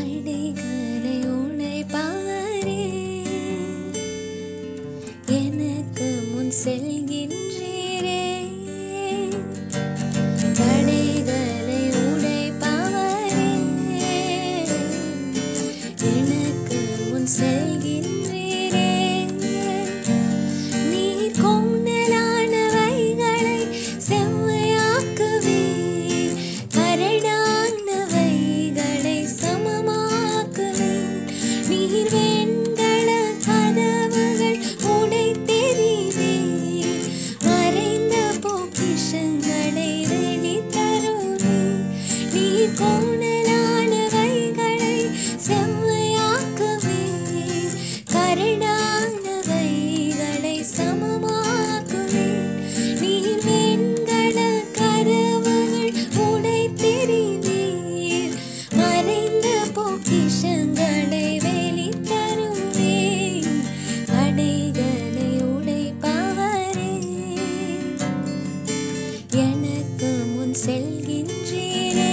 தடைகளை உடைப்பவரே எனக்கு முன் செல்கின்றீரே தடைகளை உடைப்பவரே எனக்கு முன் செல்கின்றீரே நீர் கோணலானவைகளை செவ்வையாக்குவே கரடானவைகளை சமமாக்குவே நீர் வெண்கல கதவுகள் உடைத்தெறிவே மறைந்த பொக்கிஷங்களை வெளித்தருவே நீர் கோணலானவைகளை செவ்வையாக்குவே கரடானவைகளை சமமாக்குவே நீர் வெண்கல கதவுகள் உடைத்தெறிவீர் மறைந்த பொக்கிஷங்களை வெளித்தருவே அடைகளை உடைப்பவரே எனக்கு முன் செல்கின்றீரே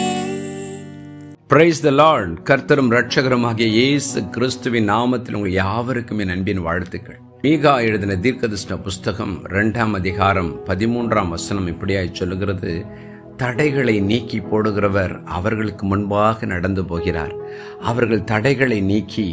பிரைஸ் த லார்ட் கர்த்தரும் ரட்சகருமாகிய இயேசு கிறிஸ்துவின் நாமத்தில் உங்கள் யாவருக்கும் என் அன்பின் வாழ்த்துக்கள் மீகா எழுதின தீர்க்கதர்ஷ்ண புஸ்தகம் இரண்டாம் அதிகாரம் பதிமூன்றாம் வசனம் இப்படியாய் சொல்லுகிறது தடைகளை நீக்கி போடுகிறவர் அவர்களுக்கு முன்பாக நடந்து போகிறார் அவர்கள் தடைகளை நீக்கி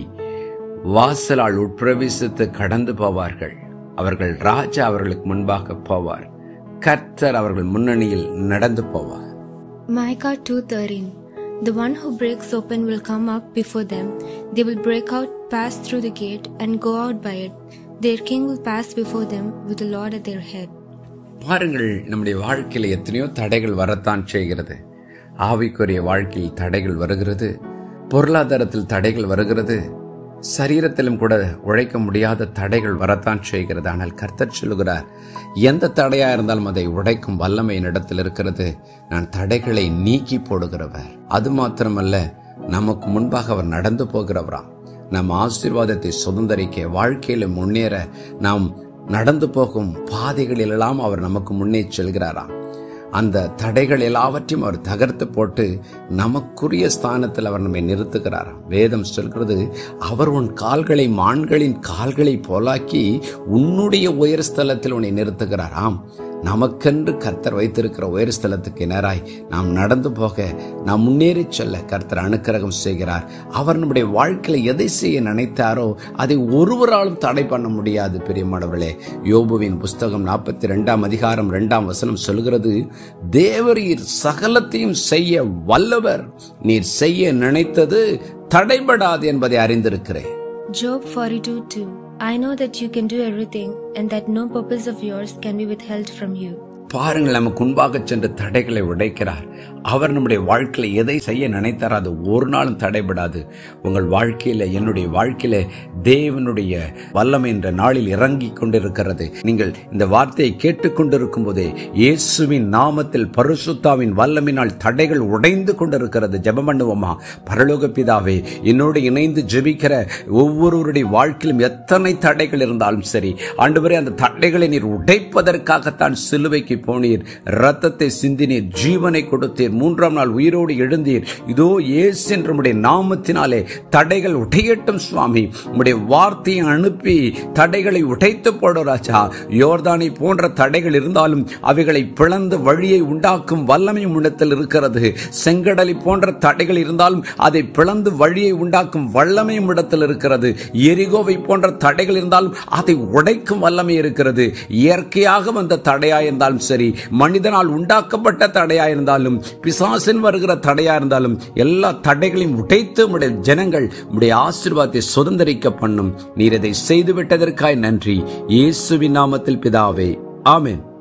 வாசலால் உட்பிரவேசித்து கடந்து போவார்கள் அவர்கள் ராஜா அவர்களுக்கு முன்பாக போவார் கர்த்தர் அவர்கள் முன்னணியில் நடந்து போவார் Micah 2:13 The one who breaks open will come up before them. They will break out, pass through the gate, and go out by it. Their king will pass before them with the Lord at their head. பாருங்கள் நம்முடைய வாழ்க்கையில் எத்தனையோ தடைகள் வரத்தான் செய்கிறது ஆவிக்குரிய வாழ்க்கையில் தடைகள் வருகிறது பொருளாதாரத்தில் தடைகள் வருகிறது சரீரத்திலும் கூட உழைக்க முடியாத தடைகள் வரத்தான் செய்கிறது ஆனால் கர்த்தர் சொல்லுகிறார் எந்த தடையா இருந்தாலும் அதை உடைக்கும் வல்லமை என்னிடத்தில் இருக்கிறது நான் தடைகளை நீக்கி போடுகிறவர் அது மாத்திரமல்ல நமக்கு முன்பாக அவர் நடந்து போகிறவராம் நம் ஆசீர்வாதத்தை சுதந்திரிக்க வாழ்க்கையில முன்னேற நாம் நடந்து போகும் பாதைகளிலெல்லாம் அவர் நமக்கு முன்னே செல்கிறாராம் அந்த தடைகள் எல்லாவற்றையும் அவர் தகர்த்து போட்டு நமக்குரிய ஸ்தானத்தில் அவர் நம்மை நிறுத்துகிறாராம் வேதம் சொல்கிறது அவர் உன் கால்களை மான்களின் கால்களை போலாக்கி உன்னுடைய உயர் ஸ்தலத்தில் உன்னை நிறுத்துகிறாராம் நமக்கென்று கர்த்தர் வைத்திருக்கிற உயர் ஸ்தலத்துக்கு நேராய் நாம் நடந்து போக நாம் முன்னேறி செல்ல கர்த்தர் அனுக்கிரகம் செய்கிறார் அவர் நம்முடைய வாழ்க்கையில எதை செய்ய நினைத்தாரோ அதை ஒருவராலும் தடை பண்ண முடியாது பெரியமானவர்களே யோபுவின் புஸ்தகம் நாற்பத்தி ரெண்டாம் அதிகாரம் ரெண்டாம் வசனம் சொல்கிறது தேவரீர் சகலத்தையும் செய்ய வல்லவர் நீர் செய்ய நினைத்தது தடைபடாது என்பதை அறிந்திருக்கிறேன் Job 42:2 I know that you can do everything and that no purpose of yours can be withheld from you. பாருங்கள் நமக்கு முன்பாக சென்று தடைகளை உடைக்கிறார் அவர் நம்முடைய வாழ்க்கையில எதை செய்ய நினைத்தாரோ அது ஒரு நாளும் தடைபடாது உங்கள் வாழ்க்கையில என்னுடைய வாழ்க்கையில தேவனுடைய வல்லமை என்ற நாளில் இறங்கி கொண்டிருக்கிறது நீங்கள் இந்த வார்த்தையை கேட்டுக்கொண்டிருக்கும் போதே இயேசுவின் நாமத்தில் பரிசுத்தாவின் வல்லமினால் தடைகள் உடைந்து கொண்டிருக்கிறது ஜெபம் பண்ணுவோமா பரலோக பிதாவே என்னோடு இணைந்து ஜெபிக்கிற ஒவ்வொருவருடைய வாழ்க்கையிலும் எத்தனை தடைகள் இருந்தாலும் சரி ஆண்டவரே அந்த தடைகளை நீர் உடைப்பதற்காகத்தான் சிலுவைக்கு போனீர் ரத்தத்தை சிந்தினீர் ஜீவனை கொடுத்தீர் மூன்றாம் நாள் உயிரோடு எழுந்தீர் இதோ இயேசு என்ற உம்முடைய நாமத்தினாலே தடைகள் உடையட்டும் சுவாமி உம்முடைய வார்த்தையை அனுப்பி தடைகளை உடைத்து போடும் ராஜா யோர்தானை போன்ற தடைகள் இருந்தாலும் அவைகளை பிளந்து வழியை உண்டாக்கும் வல்லமையும் உன்னத்தில் இருக்கிறது செங்கடலை போன்ற தடைகள் இருந்தாலும் அதை பிளந்து வழியை உண்டாக்கும் வல்லமையும் இடத்தில் இருக்கிறது எரிகோவை போன்ற தடைகள் இருந்தாலும் அதை உடைக்கும் வல்லமை இருக்கிறது இயற்கையாக வந்த தடையா இருந்தாலும் சரி மனிதனால் உண்டாக்கப்பட்ட தடையா இருந்தாலும் பிசாசின் வருகிற தடையா இருந்தாலும் எல்லா தடைகளையும் உடைத்து உடைய ஜனங்கள் உடைய ஆசீர்வாதத்தை சுதந்திரிக்க பண்ணும் நீர் இதை செய்து விட்டதற்காய் நன்றி இயேசுவின் நாமத்தில் பிதாவே ஆமென்